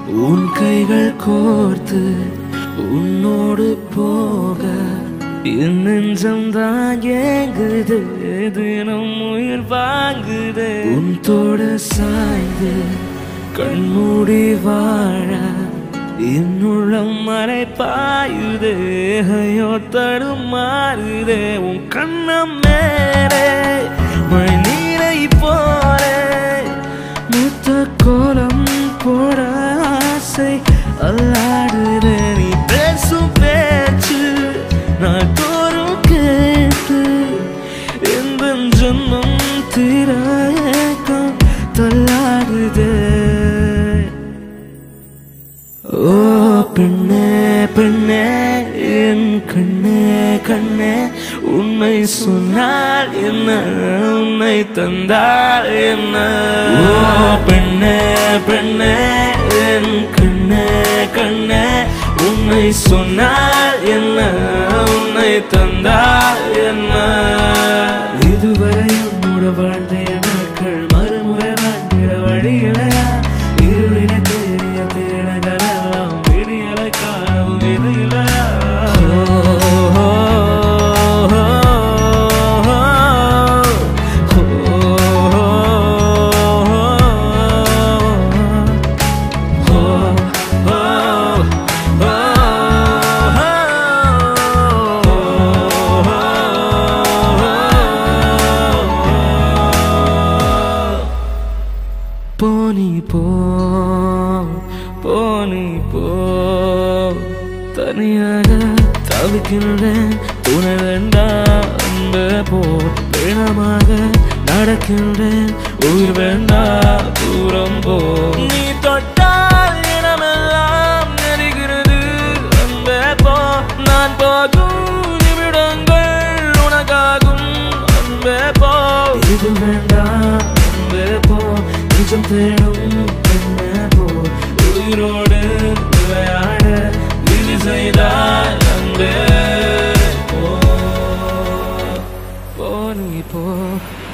உன் கைகள் கோர்த்து உன்னோடு போக என் நெஞ்சம் தான் ஏங்குது தினம் உயிர் வாங்குது உன் தோட சாய்ந்து கண்மூடி வாழ என்னுள்ளம் மறை பாயுதே ஐயோ தடுமாறுதே உன் கண்ணம் மேலே மழை நீரை போலே முத்த கோலம் போட ஆசை அல்லாடுதே நீ பேசும் பேச்சு நான் தோறும் கேட்டு எந்த ஜன்மம் தீர ஏக்கம் தள்ளாடுதே ஓ பெண்ணே பெண்ணே என் கண்ணே கண்ணே உண்மை சொன்னால் என்ன உன்னை தந்தால் என்ன ஓ பெண்ணே பெண்ணே என் கண்ணே கண்ணே உண்மை சொன்னால் என்ன உன்னை தந்தால் என்ன இதுவரை உன்னோட வாழ்ந்த நாட்கள் மறுமுறை வாழ்ந்திட வழியிலையா இருளின தெரிய தேடலாம் விடியலை காணவும் விதியிலையா போனி போ போனி போ தனியாக தவிக்கின்றேன் துணை வேண்டாம் அன்ப போ பிணமாக நடக்கின்றேன் உயிர் வேண்டாம் தூரம் போ நீ தொட்டால் இனமெல்லாம் நெருகிறது அன்ப போ நான் போகும் நிமிடங்கள் உனக்காகும் அன்பே போ இது வேண்டாம் அன்பே போ நிஜம் தேடும் என்ன போ உயிரோடு விளையாட விதி செய்தால் அன்பே போ போ நீ போ